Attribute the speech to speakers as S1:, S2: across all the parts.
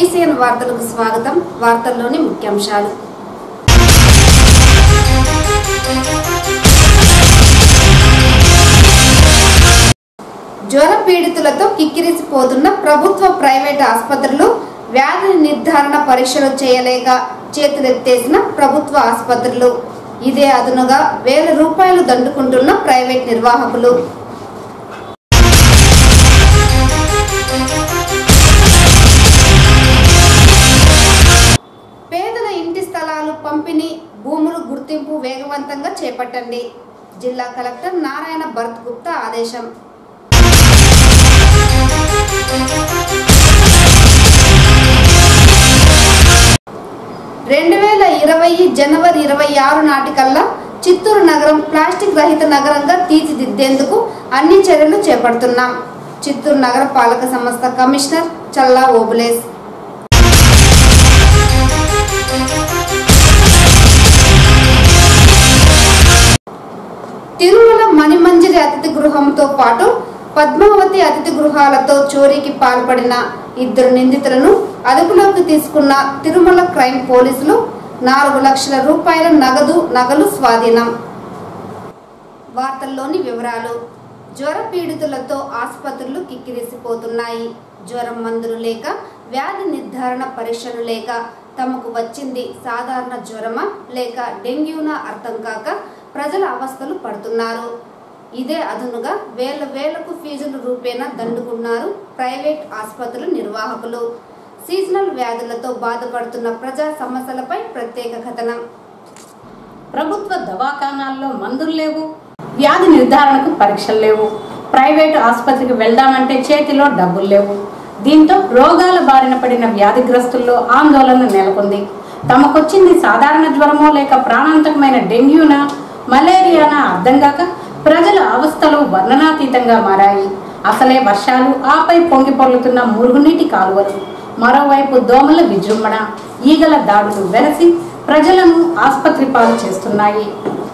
S1: BCN వార్తలకు స్వాగతం వార్తల్లోని ముఖ్యాంశాలు జ్వర పీడితులతో కిక్కిరిసిపోతున్న ప్రభుత్వ ప్రైవేట్ ఆసుపత్రులు వ్యాధి నిర్ధారణ పరీక్షలు చేయలేక చేతులెత్తేసిన ప్రభుత్వ ఆసుపత్రులు ఇదే అదునుగా వేల రూపాయలు దండుకుంటున్న ప్రైవేట్ నిర్వాహకులు పేదల ఇంటి స్థలాలు పంపిణీ భూములు గుర్తింపు వేగవంతంగా చేపట్టండి జిల్లా కలెక్టర్ నారాయణ భరత్ గుప్తా ఆదేశం రెండు వేల ఇరవై జనవరి ఇరవై ఆరు నాటికల్లా చిత్తూరు నగరం ప్లాస్టిక్ రహిత నగరంగా తీర్చిదిద్దేందుకు అన్ని చర్యలు చేపడుతున్నాం చిత్తూరు నగర పాలక సంస్థ కమిషనర్ చల్లా ఓబులేస్ తిరుమల మణిమంజరి అతిథి గృహంతో పాటు పద్మావతి అతిథి గృహాలతో చోరీకి పాల్పడిన ఇద్దరు నిందితులను అదుపులోకి తీసుకున్న తిరుమల క్రైమ్ పోలీసులు నాలుగు లక్షల రూపాయల నగదు నగలు స్వాధీనం వార్తల్లోని వివరాలు జ్వర పీడితులతో ఆసుపత్రులు కిక్కిరిసిపోతున్నాయి జ్వరం మందులు లేక వ్యాధి నిర్ధారణ పరీక్షలు లేక తమకు వచ్చింది సాధారణ జ్వరమా లేక డెంగ్యూనా అర్థం కాక ప్రజల అవస్థలు పడుతున్నారు ఇదే అదునుగా వేల వేలకు ఫీజులు రూపేణా దండుకున్నారు ప్రైవేట్ ఆసుపత్రుల నిర్వాహకులు సీజనల్ వ్యాధులతో బాధపడుతున్న ప్రజా సమస్యలపై ప్రత్యేక కథనం
S2: ప్రభుత్వ దవాఖానాల్లో మందులు లేవు వ్యాధి నిర్ధారణకు పరీక్షలు లేవు ప్రైవేటు ఆసుపత్రికి వెళ్దామంటే చేతిలో డబ్బులు లేవు దీంతో రోగాల బారిన పడిన వ్యాధిగ్రస్తుల్లో ఆందోళన నెలకొంది తమకొచ్చింది సాధారణ జ్వరమో లేక ప్రాణాంతకమైన డెంగ్యూనా మలేరియానా అర్థం కాక ప్రజల అవస్థలు వర్ణనాతీతంగా మారాయి అసలే వర్షాలు ఆపై పొంగి పొర్లుతున్న మురుగునీటి కాలువలు మరోవైపు దోమల విజృంభణ ఈగల దాడులు వెరసి ప్రజలను ఆసుపత్రి పాలు చేస్తున్నాయి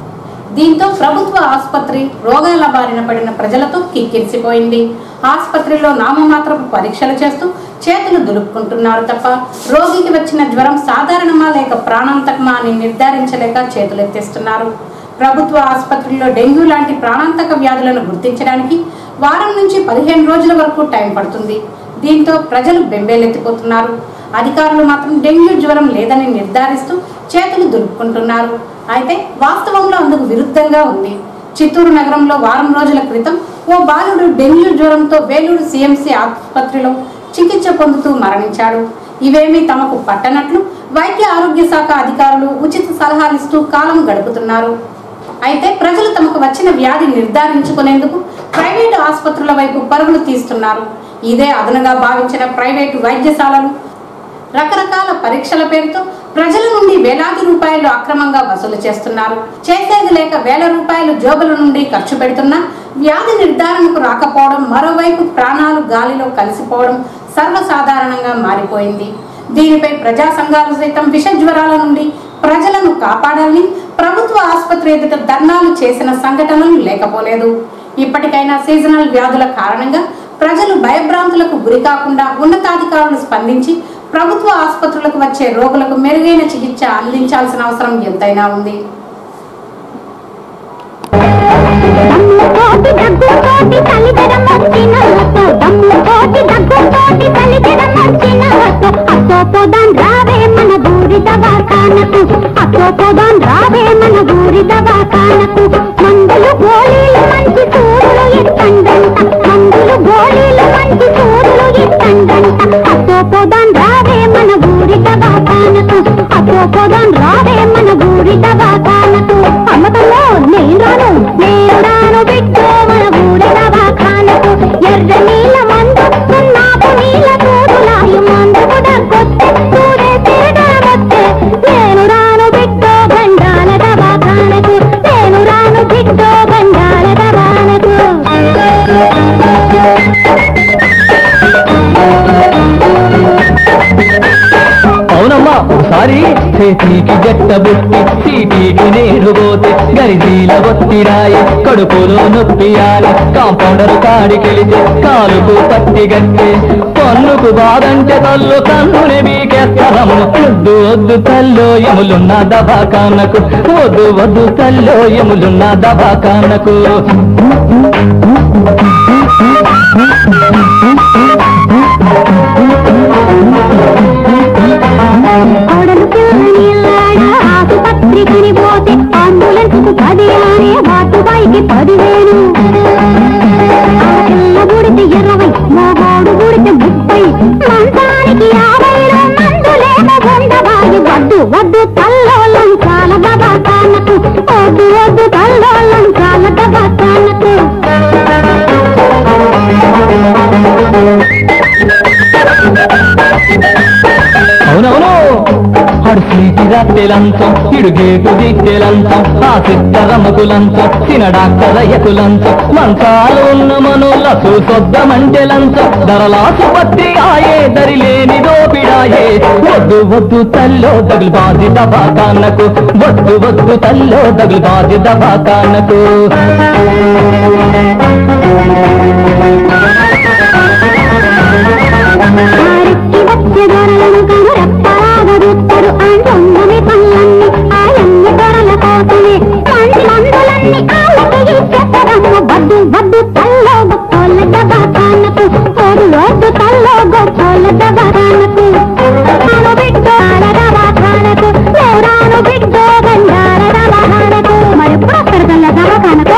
S2: దీంతో ప్రభుత్వ ఆసుపత్రి రోగాల బారిన పడిన ప్రజలతో కిక్కిరిసిపోయింది ఆసుపత్రిలో నామమాత్రపు పరీక్షలు చేస్తూ చేతులు దులుపుకుంటున్నారు తప్ప రోగికి వచ్చిన జ్వరం సాధారణమా లేక ప్రాణాంతకమా అని నిర్ధారించలేక చేతులెత్తేస్తున్నారు ప్రభుత్వ ఆసుపత్రుల్లో డెంగ్యూ లాంటి ప్రాణాంతక వ్యాధులను గుర్తించడానికి వారం నుంచి పదిహేను రోజుల వరకు టైం పడుతుంది దీంతో ప్రజలు బెంబేలెత్తిపోతున్నారు అధికారులు మాత్రం డెంగ్యూ జ్వరం లేదని నిర్ధారిస్తూ చేతులు దులుపుకుంటున్నారు అయితే వాస్తవంలో అందుకు విరుద్ధంగా ఉంది చిత్తూరు నగరంలో వారం రోజుల క్రితం ఓ బాలుడు డెంగ్యూ జ్వరంతో వేలూరు సిఎంసి ఆసుపత్రిలో చికిత్స పొందుతూ మరణించాడు ఇవేమీ తమకు పట్టనట్లు వైద్య ఆరోగ్య శాఖ అధికారులు ఉచిత సలహాలిస్తూ కాలం గడుపుతున్నారు అయితే ప్రజలు తమకు వచ్చిన వ్యాధి నిర్ధారించుకునేందుకు ప్రైవేటు ఆసుపత్రుల వైపు పరుగులు తీస్తున్నారు ఇదే అదనుగా భావించిన ప్రైవేటు వైద్యశాలలు రకరకాల పరీక్షల పేరుతో ప్రజల నుండి వేలాది రూపాయలు అక్రమంగా వసూలు చేస్తున్నారు చేసేది లేక వేల రూపాయలు జోబుల నుండి ఖర్చు పెడుతున్నా వ్యాధి నిర్ధారణకు రాకపోవడం మరోవైపు ప్రాణాలు గాలిలో కలిసిపోవడం సర్వసాధారణంగా మారిపోయింది దీనిపై ప్రజా సంఘాలు సైతం విష జ్వరాల నుండి ప్రజలను కాపాడాలని ప్రభుత్వ ఆసుపత్రి ఎదుట ధర్నాలు చేసిన సంఘటనలు లేకపోలేదు ఇప్పటికైనా సీజనల్ వ్యాధుల కారణంగా ప్రజలు భయభ్రాంతులకు గురి కాకుండా ఉన్నతాధికారులు స్పందించి ప్రభుత్వ ఆసుపత్రులకు వచ్చే రోగులకు మెరుగైన చికిత్స అందించాల్సిన అవసరం ఎంతైనా ఉంది
S3: దమ్ముతోటి దగ్గుతోటి కలిదరం వచ్చిన వస్తో దమ్ముతోటి దగ్గుతోటి కలిదరం వచ్చిన వస్తో అతో పోదాం రావే మన ఊరి దవాఖానకు అతో పోదాం రావే మన ఊరి దవాఖానకు మందులు గోళీలు మంచి సూరులు ఇస్తండంట మందులు గోళీలు మంచి సూరులు ఇస్తండంట అతో పోదాం రావే మన ఊరి దవాఖానకు అతో పోదాం రావే మన ఊరి దవాఖానకు అమ్మతల్లో నేను రాను నేను రాను బిడ్డో మన ఊరి దవాఖానకు ఎర్ర నీల మందు సున్నాపు నీల తోడులాయు మందు కూడా కొత్త తూడే తిరగబట్టే నేను రాను బిడ్డో గండాల దవాఖానకు నేను రాను
S4: అవునమ్మా ఒకసారి చేతికి జట్ట బుట్టి సీటీకి నీరు పోతే గరిజీల ఒత్తిరాయి కడుపులో నొప్పియాలి కాంపౌండర్ కాడికెళితే కాలుకు పట్టి గట్టి పన్నుకు బాదంటే తల్లు కన్నుని మీకెత్తరము వద్దు వద్దు తల్లో ఎములున్న దవాఖానకు వద్దు వద్దు తల్లో ఎములున్న దవాఖానకు
S3: కోడలు పిల్లనిల్లాడ ఆసుపత్రికి పోతే అంబులెన్స్ కు పది అనే బాటుబాయికి పదివేలు ఆ పిల్ల గుడితే ఇరవై మగోడు గుడితే ముప్పై మంచానికి యాభైలో మందులేమో ఉండబాయి వద్దు వద్దు తల్లోలం చాలా దబాకానకు వద్దు వద్దు తల్లోలం చాలా దబాకానకు
S4: అవునవును అడు సీటి రత్తెలంతం ఇడు గేటు దిట్టెలంతం ఆ సిద్ధరమకులంతం తినడాక్కరయ్యకులంతం మంచాలు ఉన్న మనోళ్ళ చూసొద్దమంటెలంతం ధరలాసుపత్రి ఆయే దరి లేని దోపిడాయే వద్దు వద్దు తల్లో దగులు బాధ్యత బాకాన్నకు వద్దు వద్దు తల్లో దగులు బాధ్యత బాకాన్నకు
S3: ఆరెక్కి వచ్చే దొరలను కను రెప్పలాగదుత్తరు అంటున్నవి పనులన్నీ ఆయన్ని దొరల కోసమే మంచి మందులన్నీ ఆళ్ళకి ఇచ్చేద్దరమ్మ వద్దు వద్దు తల్లో గొప్పోళ్ళ దబాకానకు వద్దు వద్దు తల్లో గొప్పోళ్ళ దబాకానకు రాను బిడ్డో దబాకానకు రాను బిడ్డో బండార దబాకానకు మరి ఎప్పుడు వస్తారు తల్ల దబాకానకు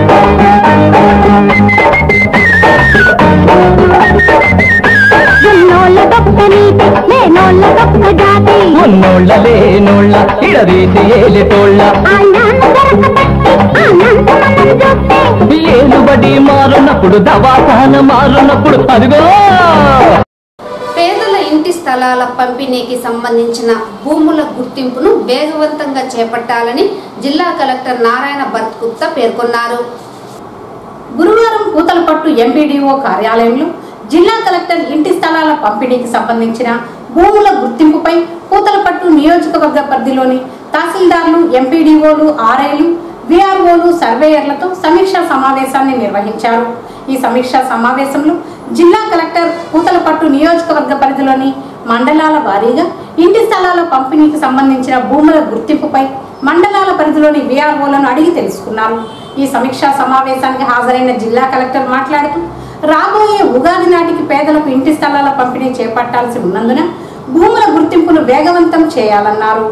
S3: ఉన్నోళ్ళ గొప్ప నీతి లేనోళ్ళ గొప్ప జాతి
S4: ఉన్నోళ్ళ లేనోళ్ళ ఇడదీసి ఏలితోళ్ళ
S3: ఆళ్ళాన్న దొరకబట్టి ఆనంత మనం చూస్తే
S4: ఏలుబడి మారునప్పుడు దవాఖాన మారునప్పుడు అదిగో
S1: పేదల ఇంటి స్థలాల పంపిణీకి సంబంధించిన భూముల గుర్తింపును వేగవంతంగా చేపట్టాలని జిల్లా కలెక్టర్ నారాయణ భరత్ గుప్తా పేర్కొన్నారు
S2: గురువారం పూతలపట్టు ఎంపీడీఓ కార్యాలయంలో జిల్లా కలెక్టర్ ఇంటి స్థలాల పంపిణీకి సంబంధించిన భూముల గుర్తింపుపై పూతలపట్టు నియోజకవర్గ పరిధిలోని తహసీల్దార్లు ఎంపీడీఓలు ఆర్ఐలు విఆర్ఓలు సర్వేయర్లతో సమీక్షా సమావేశాన్ని నిర్వహించారు ఈ సమీక్షా సమావేశంలో జిల్లా కలెక్టర్ పూతలపట్టు నియోజకవర్గ పరిధిలోని మండలాల వారీగా ఇంటి స్థలాల పంపిణీకి సంబంధించిన భూముల గుర్తింపుపై మండలాల పరిధిలోని విఆర్ఓలను అడిగి తెలుసుకున్నారు ఈ సమీక్షా సమావేశానికి హాజరైన జిల్లా కలెక్టర్ మాట్లాడుతూ రాబోయే ఉగాది నాటికి పేదలకు ఇంటి స్థలాల పంపిణీ చేపట్టాల్సి ఉన్నందున భూముల గుర్తింపును వేగవంతం చేయాలన్నారు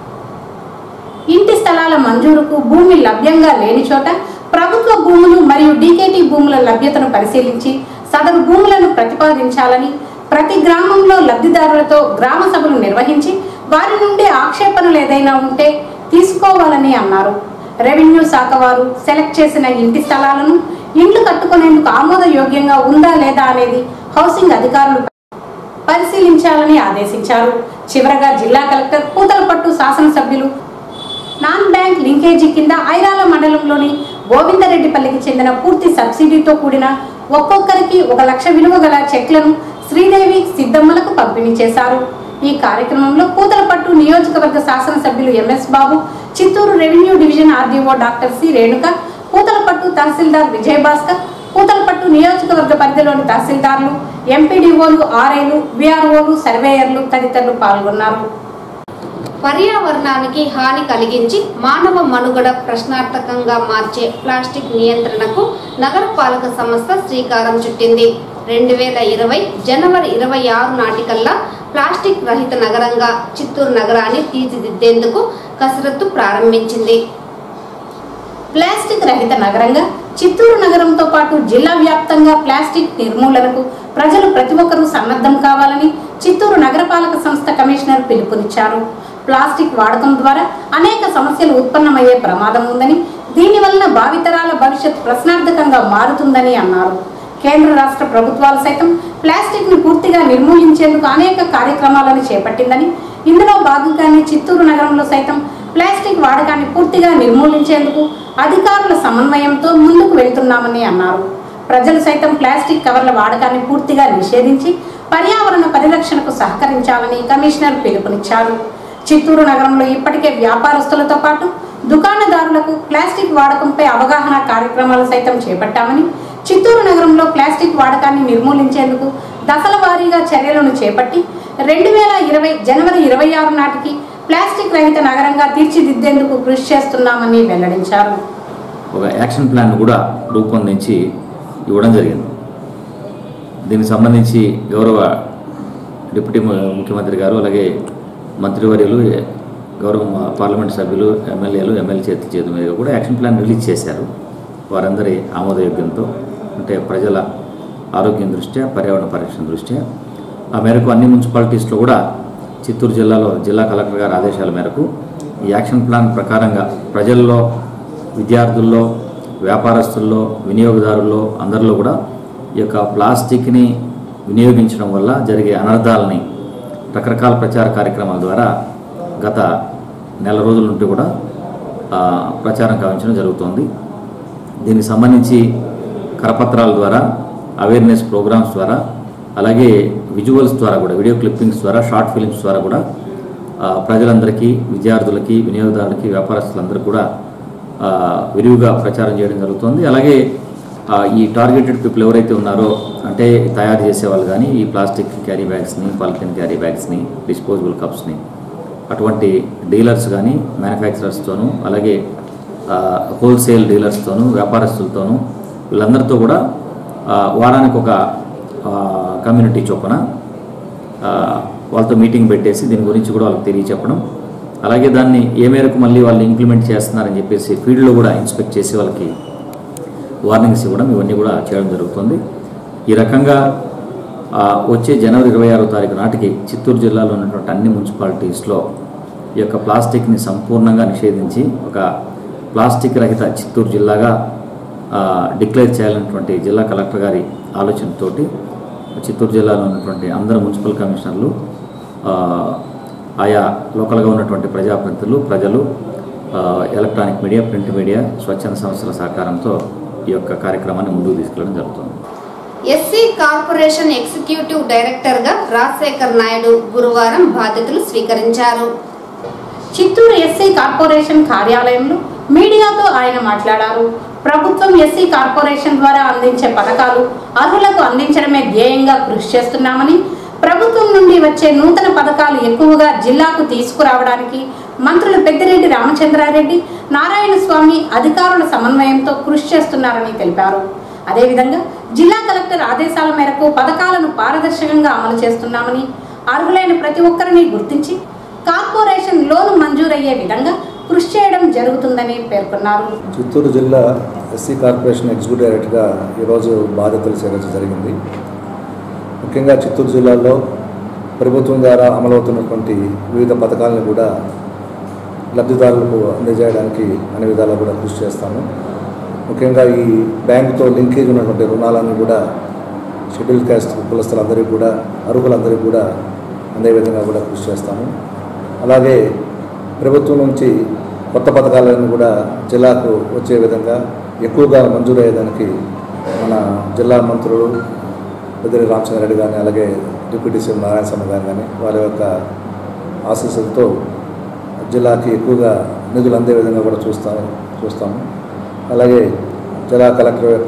S2: ఇంటి స్థలాల మంజూరుకు భూమి లభ్యంగా లేని చోట ప్రభుత్వ భూములు మరియు డీకేటీ భూముల లభ్యతను పరిశీలించి సదరు భూములను ప్రతిపాదించాలని ప్రతి గ్రామంలో లబ్ధిదారులతో గ్రామ సభలు నిర్వహించి వారి నుండి ఆక్షేపణలు ఏదైనా ఉంటే తీసుకోవాలని అన్నారు రెవెన్యూ శాఖ వారు సెలెక్ట్ చేసిన ఇంటి స్థలాలను ఇండ్లు కట్టుకునేందుకు ఆమోదయోగ్యంగా ఉందా లేదా అనేది హౌసింగ్ అధికారులు పరిశీలించాలని ఆదేశించారు చివరగా జిల్లా కలెక్టర్ పూతలపట్టు శాసనసభ్యులు నాన్ బ్యాంక్ లింకేజీ కింద ఐరాల మండలంలోని గోవిందరెడ్డిపల్లికి చెందిన పూర్తి సబ్సిడీతో కూడిన ఒక్కొక్కరికి ఒక లక్ష విలువ గల చెక్లను శ్రీదేవి సిద్దమ్మలకు పంపిణీ చేశారు ఈ కార్యక్రమంలో పూతలపట్టు నియోజకవర్గ శాసనసభ్యులు MS Babu Chittoor revenue division RDO doctor C Renuka Puthalapattu తహసీల్దార్ విజయభాస్కర్ పూతలపట్టు నియోజకవర్గ పరిధిలోని తహసీల్దార్లు ఎంపీడీఓలు ఆర్ఐలు విఆర్ఓలు సర్వేయర్లు తదితరులు పాల్గొన్నారు
S1: పర్యావరణానికి హాని కలిగించి మానవ మనుగడ ప్రశ్నార్థకంగా మార్చే ప్లాస్టిక్ నియంత్రణకు నగరపాలక సంస్థ శ్రీకారం చుట్టింది రెండు వేల ఇరవై జనవరి ఇరవై ఆరు నాటికల్లా ప్లాస్టిక్ రహిత నగరంగా చిత్తూరు నగరాన్ని తీర్చిదిద్దేందుకు కసరత్తు ప్రారంభించింది
S2: ప్లాస్టిక్ రహిత నగరంగా చిత్తూరు నగరంతో పాటు జిల్లా వ్యాప్తంగా ప్లాస్టిక్ నిర్మూలనకు ప్రజలు ప్రతి ఒక్కరూ సన్నద్ధం కావాలని చిత్తూరు నగరపాలక సంస్థ కమిషనర్ పిలుపునిచ్చారు ప్లాస్టిక్ వాడకం ద్వారా అనేక సమస్యలు ఉత్పన్నమయ్యే ప్రమాదం ఉందని దీనివలన భావితరాల భవిష్యత్ ప్రశ్నార్థకంగా మారుతుందని అన్నారు కేంద్ర రాష్ట్ర ప్రభుత్వాలు సైతం ప్లాస్టిక్ ను పూర్తిగా నిర్మూలించేందుకు అనేక కార్యక్రమాలను చేపట్టిందని ఇందులో భాగంగానే చిత్తూరు నగరంలో సైతం ప్లాస్టిక్ వాడకాన్ని పూర్తిగా నిర్మూలించేందుకు అధికారుల సమన్వయంతో ముందుకు వెళ్తున్నామని అన్నారు ప్రజలు సైతం ప్లాస్టిక్ కవర్ల వాడకాన్ని పూర్తిగా నిషేధించి పర్యావరణ పరిరక్షణకు సహకరించాలని కమిషనర్ పిలుపునిచ్చారు చిత్తూరు నగరంలో ఇప్పటికే వ్యాపారస్తులతో పాటు దుకాణదారులకు ప్లాస్టిక్ వాడకంపై అవగాహన కార్యక్రమాలు సైతం చేపట్టామని చిత్తూరు నగరంలో ప్లాస్టిక్ వాడకాన్ని నిర్మూలించేందుకు దశల వారీగా చర్యలను చేపట్టి రెండు వేల ఇరవై జనవరి ఇరవై ఆరు నాటికి ప్లాస్టిక్ రహిత నగరంగా తీర్చిదిద్దేందుకు కృషి చేస్తున్నామని వెల్లడించారు
S5: ఒక యాక్షన్ ప్లాన్ కూడా రూపొందించి ఇవ్వడం జరిగింది దీనికి సంబంధించి గౌరవ డిప్యూటీ ము- ముఖ్యమంత్రి గారు అలాగే మంత్రివర్యులు గౌరవ మా- పార్లమెంట్ సభ్యులు ఎమ్మెల్యేలు ఎమ్మెల్యే చేతి చేతి మీద కూడా యాక్షన్ ప్లాన్ రిలీజ్ చేశారు వారందరి ఆమోదయోగ్యంతో అంటే ప్రజల ఆరోగ్యం దృష్ట్యా పర్యావరణ పరిరక్షణ దృష్ట్యా ఆ మేరకు అన్ని మున్సిపాలిటీస్లో కూడా చిత్తూరు జిల్లాలో జిల్లా కలెక్టర్ గారి ఆదేశాల మేరకు ఈ యాక్షన్ ప్లాన్ ప్రకారంగా ప్రజల్లో విద్యార్థుల్లో వ్యాపారస్తుల్లో వినియోగదారుల్లో అందరిలో కూడా ఈ యొక్క ప్లాస్టిక్ని వినియోగించడం వల్ల జరిగే అనర్థాలని రకరకాల ప్రచార కార్యక్రమాల ద్వారా గత నెల రోజుల నుండి కూడా ఆ, ప్రచారం కావించడం జరుగుతోంది దీనికి సంబంధించి కరపత్రాల ద్వారా అవేర్నెస్ ప్రోగ్రామ్స్ ద్వారా అలాగే విజువల్స్ ద్వారా కూడా వీడియో క్లిప్పింగ్స్ ద్వారా షార్ట్ ఫిలిమ్స్ ద్వారా కూడా ఆ, ప్రజలందరికీ విద్యార్థులకి వినియోగదారులకి వ్యాపారస్తులందరికీ కూడా ఆ, విరివిగా ప్రచారం చేయడం జరుగుతుంది అలాగే ఆ, ఈ టార్గెటెడ్ పీపుల్ ఎవరైతే ఉన్నారో అంటే తయారు చేసే వాళ్ళు కానీ ఈ ప్లాస్టిక్ క్యారీ బ్యాగ్స్ని పాలిథిన్ క్యారీ బ్యాగ్స్ని డిస్పోజబుల్ కప్స్ని అటువంటి డీలర్స్ కానీ మ్యానుఫ్యాక్చరర్స్తోనూ అలాగే ఆ, హోల్సేల్ డీలర్స్తోనూ వ్యాపారస్తులతోనూ వీళ్ళందరితో కూడా ఆ, వారానికి ఒక ఆ, కమ్యూనిటీ చొప్పున ఆ, వాళ్ళతో మీటింగ్ పెట్టేసి దీని గురించి కూడా వాళ్ళకి తెలియచెప్పడం అలాగే దాన్ని ఏ మేరకు మళ్ళీ వాళ్ళు ఇంప్లిమెంట్ చేస్తున్నారని చెప్పేసి ఫీల్డ్లో కూడా ఇన్స్పెక్ట్ చేసి వాళ్ళకి వార్నింగ్స్ ఇవ్వడం ఇవన్నీ కూడా చేయడం జరుగుతుంది ఈ రకంగా ఆ, వచ్చే జనవరి ఇరవై ఆరో తారీఖు నాటికి చిత్తూరు జిల్లాలో ఉన్నటువంటి అన్ని మున్సిపాలిటీస్లో ఈ యొక్క ప్లాస్టిక్ని సంపూర్ణంగా నిషేధించి ఒక ప్లాస్టిక్ రహిత చిత్తూరు జిల్లాగా ఆ, డిక్లేర్ చేయాలన్నటువంటి జిల్లా కలెక్టర్ గారి ఆలోచనతోటి చిత్తూరు జిల్లాలో ఉన్నటువంటి అందరు మున్సిపల్ కమిషనర్లు ఆ, ఆయా లోకల్గా ఉన్నటువంటి ప్రజాప్రతినిధులు ప్రజలు ఆ, ఎలక్ట్రానిక్ మీడియా ప్రింట్ మీడియా స్వచ్ఛంద సంస్థల సహకారంతో ఈ యొక్క కార్యక్రమాన్ని ముందుకు తీసుకెళ్ళడం జరుగుతుంది
S1: ఎస్సీ కార్పొరేషన్ ఎగ్జిక్యూటివ్ డైరెక్టర్గా రాజశేఖర్ నాయుడు గురువారం బాధ్యతలు స్వీకరించారు
S2: చిత్తూరు ఎస్సీ కార్పొరేషన్ కార్యాలయంలో మీడియాతో ఆయన మాట్లాడారు ప్రభుత్వం ఎస్సీ కార్పొరేషన్ ద్వారా అందించే పథకాలు అర్హులకు అందించడమే ధ్యేయంగా కృషి చేస్తున్నామని ప్రభుత్వం నుండి వచ్చే నూతన పథకాలు ఎక్కువగా జిల్లాకు తీసుకురావడానికి మంత్రులు పెద్దిరెడ్డి రామచంద్రారెడ్డి నారాయణ స్వామి అధికారుల సమన్వయంతో కృషి చేస్తున్నారని తెలిపారు అదేవిధంగా జిల్లా కలెక్టర్ ఆదేశాల మేరకు పథకాలను పారదర్శకంగా అమలు చేస్తున్నామని అర్హులైన ప్రతి ఒక్కరిని గుర్తించి కార్పొరేషన్ లోను మంజూరయ్యే విధంగా కృషి చేయడం జరుగుతుందని పేర్కొన్నారు
S6: చిత్తూరు జిల్లా ఎస్సీ కార్పొరేషన్ ఎగ్జిక్యూటివ్ డైరెక్టర్గా ఈరోజు బాధ్యతలు చేరడం జరిగింది ముఖ్యంగా చిత్తూరు జిల్లాలో ప్రభుత్వం ద్వారా అమలవుతున్నటువంటి వివిధ పథకాలను కూడా లబ్ధిదారులకు అందజేయడానికి అన్ని విధాలా కూడా కృషి చేస్తాము ముఖ్యంగా ఈ బ్యాంకుతో లింకేజ్ ఉన్నటువంటి రుణాలను కూడా షెడ్యూల్ క్యాస్ట్ కులస్తులందరికీ కూడా అర్హులందరికీ కూడా అందే విధంగా కూడా కృషి చేస్తాము అలాగే ప్రభుత్వం నుంచి కొత్త పథకాలను కూడా జిల్లాకు వచ్చే విధంగా ఎక్కువగా మంజూరయ్యేదానికి మన జిల్లా మంత్రులు పెద్దిరెడ్డి రామచంద్రరెడ్డి కానీ అలాగే డిప్యూటీ సీఎం నారాయణ స్వామి గారు కానీ వారి యొక్క ఆశీస్సులతో జిల్లాకి ఎక్కువగా నిధులు అందే విధంగా కూడా చూస్తాము చూస్తాము అలాగే జిల్లా కలెక్టర్ యొక్క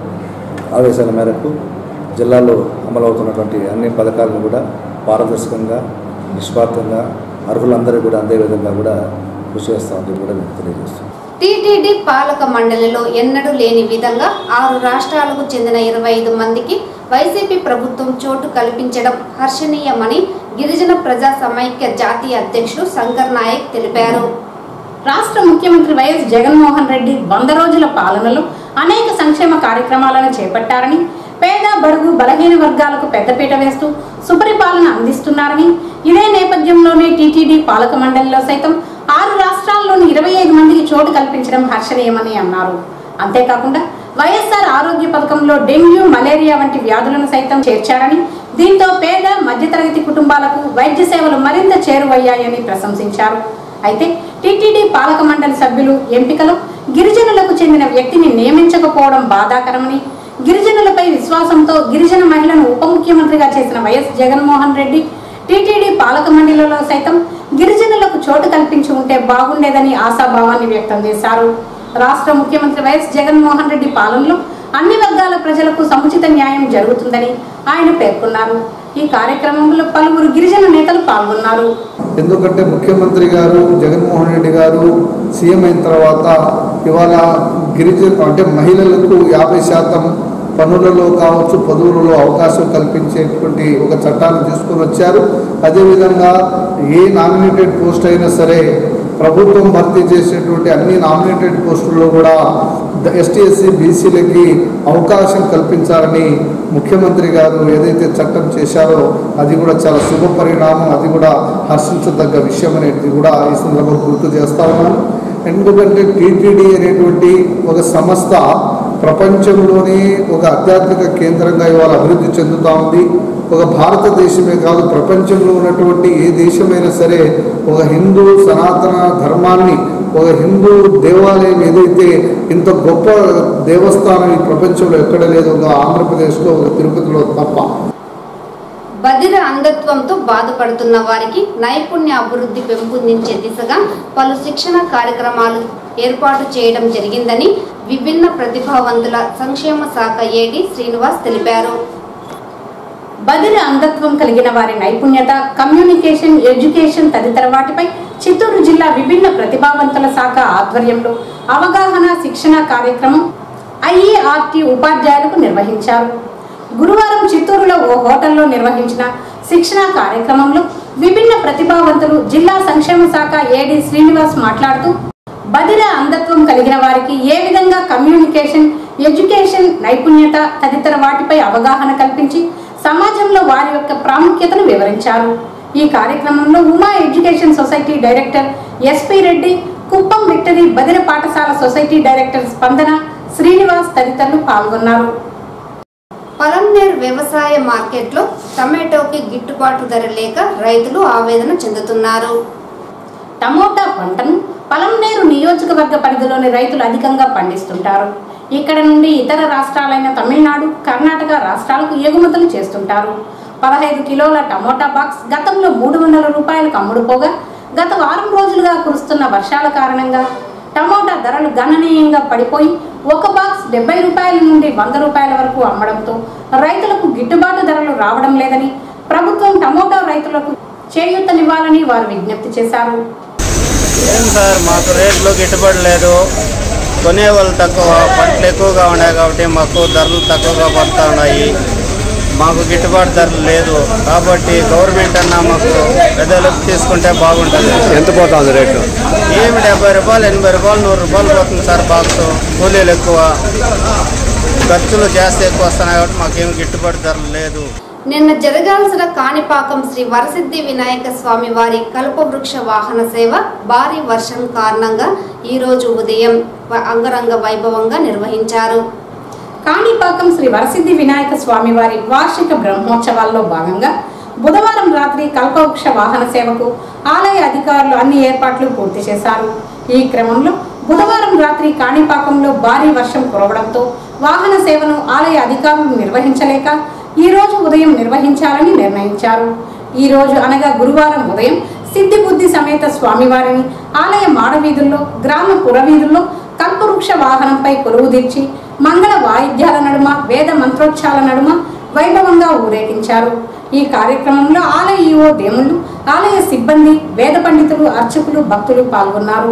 S6: ఆదేశాల మేరకు జిల్లాలో అమలవుతున్నటువంటి అన్ని పథకాలను కూడా పారదర్శకంగా నిస్వార్థంగా అర్హులందరూ కూడా అందే విధంగా కూడా కృషి చేస్తామని చెప్పి కూడా మేము తెలియజేస్తున్నాం
S1: టీటీడీ పాలక మండలిలో ఎన్నడూ లేని విధంగా ఆరు రాష్ట్రాలకు చెందిన ఇరవై ఐదు మందికి వైసీపీ ప్రభుత్వం చోటు కల్పించడం హర్షణీయమని గిరిజన ప్రజా సమైక్య జాతీయ అధ్యక్షుడు శంకర్ నాయక్ తెలిపారు
S2: రాష్ట్ర ముఖ్యమంత్రి వైఎస్ జగన్మోహన్ రెడ్డి వంద రోజుల పాలనలో అనేక సంక్షేమ కార్యక్రమాలను చేపట్టారని పేద బడుగు బలహీన వర్గాలకు పెద్దపీట వేస్తూ సుపరిపాలన అందిస్తున్నారని ఇదే నేపథ్యంలోనే టీటీడీ పాలక మండలిలో సైతం ఆరు రాష్ట్రాల్లోని ఇరవై ఐదు మందికి చోటు కల్పించడం హర్షణీయమని అన్నారు అంతేకాకుండా వైఎస్ఆర్ ఆరోగ్య పథకంలో డెంగ్యూ మలేరియా వంటి వ్యాధులను సైతం చేర్చారని దీంతో పేద మధ్యతరగతి కుటుంబాలకు వైద్య సేవలు మరింత చేరువయ్యాయని ప్రశంసించారు అయితే టీటీడీ పాలక మండలి సభ్యులు ఎంపికలో గిరిజనులకు చెందిన వ్యక్తిని నియమించకపోవడం బాధాకరమని గిరిజనులపై విశ్వాసంతో గిరిజన మహిళను ఉప ముఖ్యమంత్రిగా చేసిన వైఎస్ జగన్మోహన్ రెడ్డి టీటీడీ పాలక మండలిలో సైతం గిరిజనులకు చోటు కల్పించి ఉంటే బాగుండేదని ఆశాభావాన్ని వ్యక్తం చేశారు రాష్ట్ర ముఖ్యమంత్రి వైఎస్ జగన్మోహన్ రెడ్డి పాలనలో అన్ని వర్గాల ప్రజలకు సముచిత న్యాయం జరుగుతుందని ఆయన పేర్కొన్నారు ఈ కార్యక్రమంలో పలువురు గిరిజన నేతలు పాల్గొన్నారు
S6: ఎందుకంటే ముఖ్యమంత్రి గారు జగన్మోహన్ రెడ్డి గారు సీఎం అయిన తర్వాత ఇవాళ గిరిజన అంటే మహిళలకు యాభై శాతం పనులలో కావచ్చు పదవులలో అవకాశం కల్పించేటువంటి ఒక చట్టాన్ని తీసుకొని వచ్చారు అదేవిధంగా ఏ నామినేటెడ్ పోస్ట్ అయినా సరే ప్రభుత్వం భర్తీ చేసేటువంటి అన్ని నామినేటెడ్ పోస్టుల్లో కూడా ఎస్టీ ఎస్సీ బీసీలకి అవకాశం కల్పించాలని ముఖ్యమంత్రి గారు ఏదైతే చట్టం చేశారో అది కూడా చాలా శుభ పరిణామం అది కూడా హర్షించదగ్గ విషయం అనేది కూడా ఈ సందర్భంగా గుర్తు చేస్తా ఉన్నాను ఎందుకంటే టీటీడీ అనేటువంటి ఒక సంస్థ ప్రపంచంలోనే ఒక ఆధ్యాత్మిక కేంద్రంగా ఇవాళ అభివృద్ధి చెందుతూ ఉంది ఒక భారతదేశమే కాదు ప్రపంచంలో ఉన్నటువంటి ఏ దేశమైనా సరే ఒక హిందూ సనాతన ధర్మాన్ని ఒక హిందూ దేవాలయం ఏదైతే ఇంత గొప్ప దేవస్థానం ఈ ప్రపంచంలో ఎక్కడ లేదు ఒక ఆంధ్రప్రదేశ్లో ఒక తిరుపతిలో తప్ప
S1: బదిర అంధత్వంతో బాధపడుతున్న వారికి నైపుణ్య అభివృద్ధి పెంపొందించే దిశగా పలు శిక్షణ కార్యక్రమాలు ఏర్పాటు చేయడం జరిగిందని విభిన్న ప్రతిభావంతుల సంక్షేమ శాఖ ఏడి శ్రీనివాస్ తెలిపారు
S2: బదిర అంధత్వం కలిగిన వారి నైపుణ్యత కమ్యూనికేషన్ ఎడ్యుకేషన్ తదితర వాటిపై చిత్తూరు జిల్లా విభిన్న ప్రతిభావంతుల శాఖ ఆధ్వర్యంలో అవగాహన శిక్షణ కార్యక్రమం ఐఈఆర్టీ ఉపాధ్యాయులకు నిర్వహించారు గురువారం చిత్తూరులో ఓ హోటల్లో నిర్వహించిన శిక్షణ కార్యక్రమంలో విభిన్న ప్రతిభావంతులు జిల్లా సంక్షేమ శాఖ ఏడి శ్రీనివాస్ మాట్లాడుతూ బదిర అంధత్వం కలిగిన వారికి ఏ విధంగా కమ్యూనికేషన్ ఎడ్యుకేషన్ నైపుణ్యత తదితర వాటిపై అవగాహన కల్పించి సమాజంలో వారి యొక్క ప్రాముఖ్యతను వివరించారు ఈ కార్యక్రమంలో Uma education society director SP Reddy Kuppam victory బదిర పాఠశాల సొసైటీ డైరెక్టర్ స్పందన శ్రీనివాస్ తదితరులు పాల్గొన్నారు
S1: పలంనేర్ వ్యవసాయ మార్కెట్లో టమాటోకి గిట్టుబాటు ధర లేక రైతులు ఆవేదన చెందుతున్నారు
S2: టమోటా పంటను పలంనేరు నియోజకవర్గ పరిధిలోని రైతులు అధికంగా పండిస్తుంటారు ఇక్కడ నుండి ఇతర రాష్ట్రాలైన తమిళనాడు కర్ణాటక రాష్ట్రాలకు ఎగుమతులు చేస్తుంటారు పదహైదు కిలోల టమోటా బాక్స్ గతంలో మూడు వందల రూపాయలకు అమ్ముడుపోగా గత వారం రోజులుగా కురుస్తున్న వర్షాల కారణంగా టమోటా ధరలు గణనీయంగా పడిపోయి ఒక బాక్స్ డెబ్బై రూపాయల నుండి వంద రూపాయల వరకు అమ్మడంతో రైతులకు గిట్టుబాటు ధరలు రావడం లేదని ప్రభుత్వం టమోటా రైతులకు చేయూతనివ్వాలని వారు విజ్ఞప్తి చేశారు
S7: ఏం సార్ మాకు రేట్లు గిట్టుబడి లేదు కొనేవాళ్ళు తక్కువ పంటలు ఎక్కువగా ఉన్నాయి కాబట్టి మాకు ధరలు తక్కువగా పడుతూ ఉన్నాయి మాకు గిట్టుబాటు ధరలు లేదు కాబట్టి గవర్నమెంట్ అన్నా మాకు పెద్దలకు తీసుకుంటే బాగుంటుంది
S6: ఎంత పోతుంది రేటు
S7: ఏమి డెబ్బై రూపాయలు ఎనభై రూపాయలు నూరు రూపాయలు పోతుంది సార్ బాక్స్ కూలీలు ఎక్కువ ఖర్చులు జాస్తి ఎక్కువ వస్తున్నాయి కాబట్టి మాకేమి గిట్టుబాటు ధరలు లేదు
S1: నిన్న జరగాల్సిన కాణిపాకం శ్రీ వరసిద్ధి వినాయక స్వామి వారి కల్పవృక్ష వాహన సేవ భారీ వర్షం కారణంగా ఈ రోజు ఉదయం వ- అంగరంగ వైభవంగా నిర్వహించారు
S2: కాణిపాకం శ్రీ వరసిద్ధి వినాయక స్వామి వారి వార్షిక బ్రహ్మోత్సవాల్లో భాగంగా బుధవారం రాత్రి కల్పవృక్ష వాహన సేవకు ఆలయ అధికారులు అన్ని ఏర్పాట్లు పూర్తి చేశారు ఈ క్రమంలో బుధవారం రాత్రి కాణిపాకంలో భారీ వర్షం కురవడంతో వాహన సేవను ఆలయ అధికారులు నిర్వహించలేక ఈ రోజు ఉదయం నిర్వహించాలని నిర్ణయించారు ఈ రోజు అనగా గురువారం ఉదయం సిద్ధి బుద్ధి సమేత స్వామివారిని ఆలయ మాడవీధుల్లో గ్రామ పురవీధుల్లో కల్పవృక్ష వాహనంపై కొలువు తీర్చి మంగళ వాయిద్యాల నడుమ వేద మంత్రోచ్చాల నడుమ వైభవంగా ఊరేగించారు ఈ కార్యక్రమంలో ఆలయ ఈవో దేవుళ్ళు ఆలయ సిబ్బంది వేద పండితులు అర్చకులు భక్తులు పాల్గొన్నారు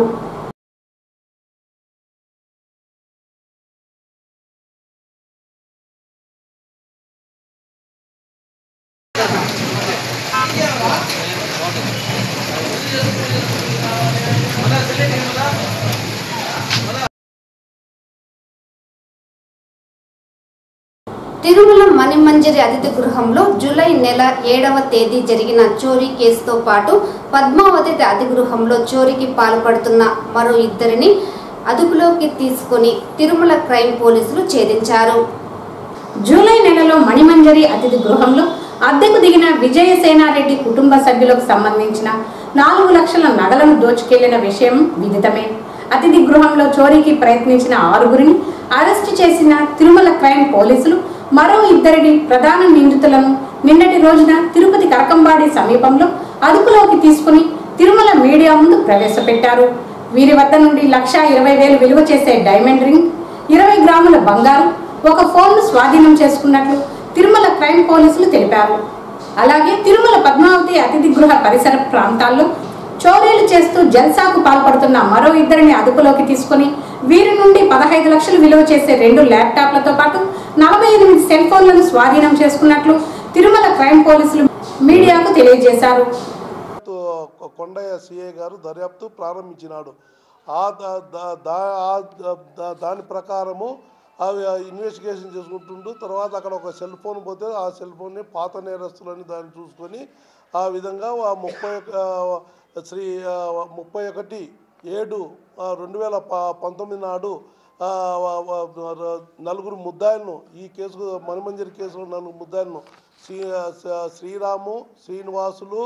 S1: తిరుమల మణిమంజరి అతిథి గృహంలో జూలై నెల ఏడవ తేదీ జరిగిన చోరీ కేసుతో పాటు పద్మావతి అతిథి గృహంలో చోరీకి పాల్పడుతున్న మరో ఇద్దరిని అదుపులోకి తీసుకొని తిరుమల క్రైమ్ పోలీసులు ఛేదించారు
S2: జూలై నెలలో మణిమంజరి అతిథి గృహంలో అద్దెకు దిగిన విజయసేనారెడ్డి కుటుంబ సభ్యులకు సంబంధించిన నాలుగు లక్షల నగలను దోచుకెళ్లిన విషయం విదితమే అతిథి గృహంలో చోరీకి ప్రయత్నించిన ఆరుగురిని అరెస్టు చేసిన తిరుమల క్రైమ్ పోలీసులు మరో ఇద్దరిని ప్రధాన నిందితులను నిన్నటి రోజున తిరుపతి కరకంబాడి సమీపంలో అదుపులోకి తీసుకుని తిరుమల మీడియా ముందు ప్రవేశపెట్టారు వీరి వద్ద నుండి లక్ష ఇరవై వేలు విలువ చేసే డైమండ్ రింగ్ ఇరవై గ్రాముల బంగారం ఒక ఫోన్ను స్వాధీనం చేసుకున్నట్లు తిరుమల క్రైమ్ పోలీసులు తెలిపారు అలాగే తిరుమల పద్మావతి అతిథి గృహ పరిసర ప్రాంతాల్లో చోరీలు చేస్తూ జల్సాకు పాల్పడుతున్న మరో ఇద్దరిని అదుపులోకి తీసుకుని వీరి నుండి పదహైదు లక్షలు విలువ చేసే రెండు ల్యాప్టాప్లతో పాటు నలభై ఎనిమిది సెల్ ఫోన్లను స్వాధీనం చేసుకున్నట్లు తిరుమల క్రైమ్ పోలీసులు మీడియాకు తెలియజేశారు
S8: దర్యాప్తు కొండయ్య సిఐ గారు దర్యాప్తు ప్రారంభించినాడు ఆ దా- దా- దా- ఆ దా- దా- దాని ప్రకారము అవి ఇన్వెస్టిగేషన్ చేసుకుంటుండు తర్వాత అక్కడ ఒక సెల్ ఫోన్ పోతే ఆ సెల్ ఫోన్ని పాత నేరస్తులని దాన్ని చూసుకొని ఆ విధంగా ఆ ముప్పై ఒక- ఆ శ్రీ ఆ ముప్పై ఒకటి ఏడు ఆ రెండు వేల ప- పంతొమ్మిది నాడు ఆ వ- వ- ర- నలుగురు ముద్దాయిలను ఈ కేసుకు మణిమంజరి కేసులో నలుగురు ముద్దాయిలను శ్రీ శ్రీరాము శ్రీనివాసులు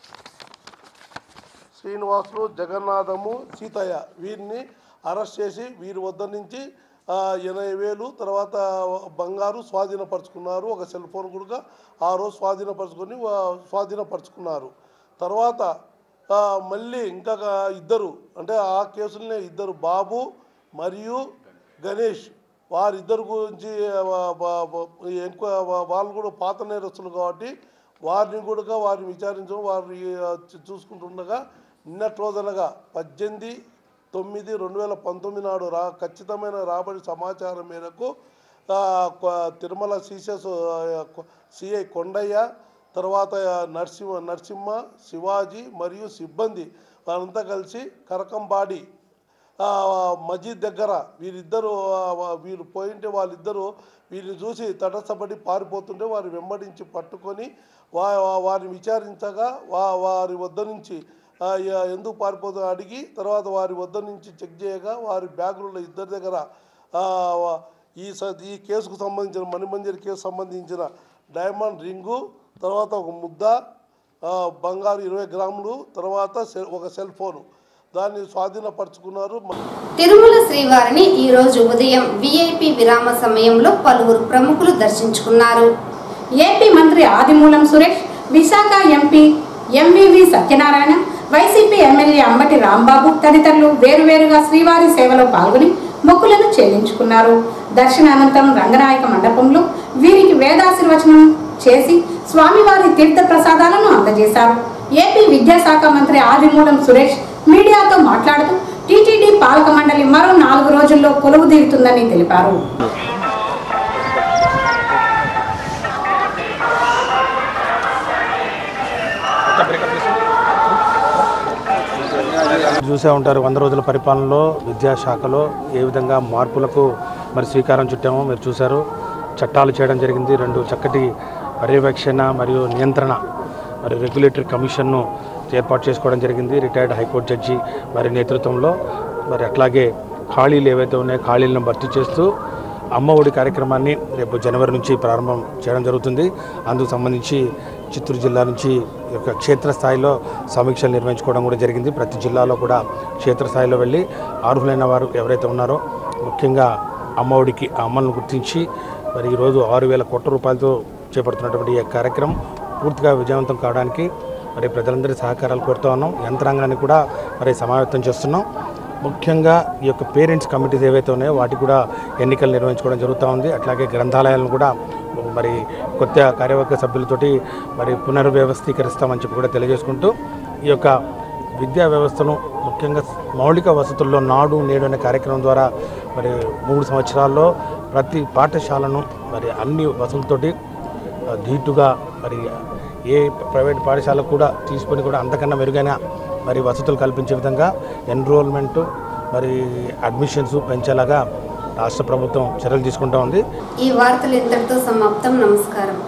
S8: శ్రీనివాసులు జగన్నాథము సీతయ్య వీరిని అరెస్ట్ చేసి వీరి వద్ద నుంచి ఆ, ఎనభై వేలు తర్వాత బంగారు స్వాధీనపరుచుకున్నారు ఒక సెల్ ఫోన్ కూడా ఆ రోజు స్వాధీనపరుచుకొని వా- స్వాధీనపరుచుకున్నారు తర్వాత ఆ, మళ్ళీ ఇంకా ఇద్దరు అంటే ఆ కేసులనే ఇద్దరు బాబు మరియు గణేష్ వారిద్దరు గురించి వా- వా- వా- ఎక్కువ వా- వాళ్ళు కూడా పాత నేరస్తులు కాబట్టి వారిని కూడా వారిని విచారించడం వారిని ఆ, చూ- చూసుకుంటుండగా నిన్నటి రోజనగా పద్దెనిమిది తొమ్మిది రెండు వేల పంతొమ్మిది నాడు రా ఖచ్చితమైన రాబడి సమాచారం మేరకు ఆ, కొ- తిరుమల సీసెస్ సిఐ కొండయ్య తర్వాత నరసింహ నరసింహ శివాజీ మరియు సిబ్బంది వారంతా కలిసి కరకంబాడి ఆ, మజీద్ దగ్గర వీరిద్దరు ఆ, వా- వీరు పోయింటే వాళ్ళిద్దరూ వీరిని చూసి తటస్థపడి పారిపోతుంటే వారిని వెంబడించి పట్టుకొని వా వా- వారిని విచారించగా వా వారి వద్ద నుంచి ఆ, ఎ- ఎందుకు పారిపోతుందో అడిగి తర్వాత వారి వద్ద నుంచి చెక్ చేయగా వారి బ్యాగులలో ఇద్దరి దగ్గర ఆ, వా- ఈ స ఈ కేసుకు సంబంధించిన మణిమంజరి కేసు సంబంధించిన డైమండ్ రింగు తర్వాత ఒక ముద్ద ఆ, బంగారు ఇరవై గ్రాములు తర్వాత సెల్ ఒక సెల్ ఫోను దాన్ని స్వాధీనపరుచుకున్నారు మ-
S1: తిరుమల శ్రీవారిని ఈ రోజు ఉదయం విఐపి విరామ సమయంలో పలువురు ప్రముఖులు దర్శించుకున్నారు
S2: ఏపీ మంత్రి Adimulam Suresh Visakha MP MVV Satyanarayana YCP MLA Ambati Rambabu తదితరులు వేరువేరుగా శ్రీవారి సేవలో పాల్గొని మొక్కులను చెల్లించుకున్నారు దర్శనానంతరం రంగనాయక మండపంలో వీరికి వేదాశీర్వచనం చేసి స్వామివారి తీర్థ ప్రసాదాలను అందజేశారు ఏపీ విద్యాశాఖ మంత్రి ఆదిమూలం సురేష్ మీడియాతో మాట్లాడుతూ టీటీడీ పాలక మండలి మరో నాలుగు రోజుల్లో కొలువు తీరుతుందని తెలిపారు
S9: చూసే ఉంటారు వంద రోజుల పరిపాలనలో విద్యాశాఖలో ఏ విధంగా మార్పులకు మరి శ్రీకారం చుట్టామో మీరు చూశారు చట్టాలు చేయడం జరిగింది రెండు చక్కటి పర్యవేక్షణ మరియు నియంత్రణ మరి రెగ్యులేటరీ కమిషన్ను ఏర్పాటు చేసుకోవడం జరిగింది రిటైర్డ్ హైకోర్టు జడ్జి వారి నేతృత్వంలో మరి అట్లాగే ఖాళీలు ఏవైతే ఉన్నాయో ఖాళీలను భర్తీ చేస్తూ అమ్మ ఒడి కార్యక్రమాన్ని రేపు జనవరి నుంచి ప్రారంభం చేయడం జరుగుతుంది అందుకు సంబంధించి చిత్తూరు జిల్లా నుంచి ఈ యొక్క క్షేత్రస్థాయిలో సమీక్షలు నిర్వహించుకోవడం కూడా జరిగింది ప్రతి జిల్లాలో కూడా క్షేత్రస్థాయిలో వెళ్ళి అర్హులైన వారు ఎవరైతే ఉన్నారో ముఖ్యంగా అమ్మ ఒడికి ఆ అమ్మలను గుర్తించి మరి ఈరోజు ఆరు వేల కోట్ల రూపాయలతో చేపడుతున్నటువంటి ఈ కార్యక్రమం పూర్తిగా విజయవంతం కావడానికి మరి ప్రజలందరి సహకారాలు కోరుతూ ఉన్నాం యంత్రాంగాన్ని కూడా మరి సమావేశం చేస్తున్నాం ముఖ్యంగా ఈ యొక్క పేరెంట్స్ కమిటీస్ ఏవైతే ఉన్నాయో వాటికి కూడా ఎన్నికలు నిర్వహించుకోవడం జరుగుతూ ఉంది అట్లాగే గ్రంథాలయాలను కూడా మరి కొత్త కార్యవర్గ సభ్యులతోటి మరి పునర్వ్యవస్థీకరిస్తామని చెప్పి కూడా తెలియజేసుకుంటూ ఈ యొక్క విద్యా వ్యవస్థను ముఖ్యంగా మౌలిక వసతుల్లో నాడు నేడు అనే కార్యక్రమం ద్వారా మరి మూడు సంవత్సరాల్లో ప్రతి పాఠశాలను మరి అన్ని వసతులతోటి ఆ, ధీటుగా మరి ఏ ప్రైవేట్ పాఠశాలకు కూడా తీసుకొని కూడా అంతకన్నా మెరుగైన మరి వసతులు కల్పించే విధంగా ఎన్రోల్మెంటు మరి అడ్మిషన్స్ పెంచేలాగా రాష్ట్ర ప్రభుత్వం చర్యలు తీసుకుంటా ఉంది
S1: ఈ వార్తలు ఇంతటితో సమాప్తం నమస్కారం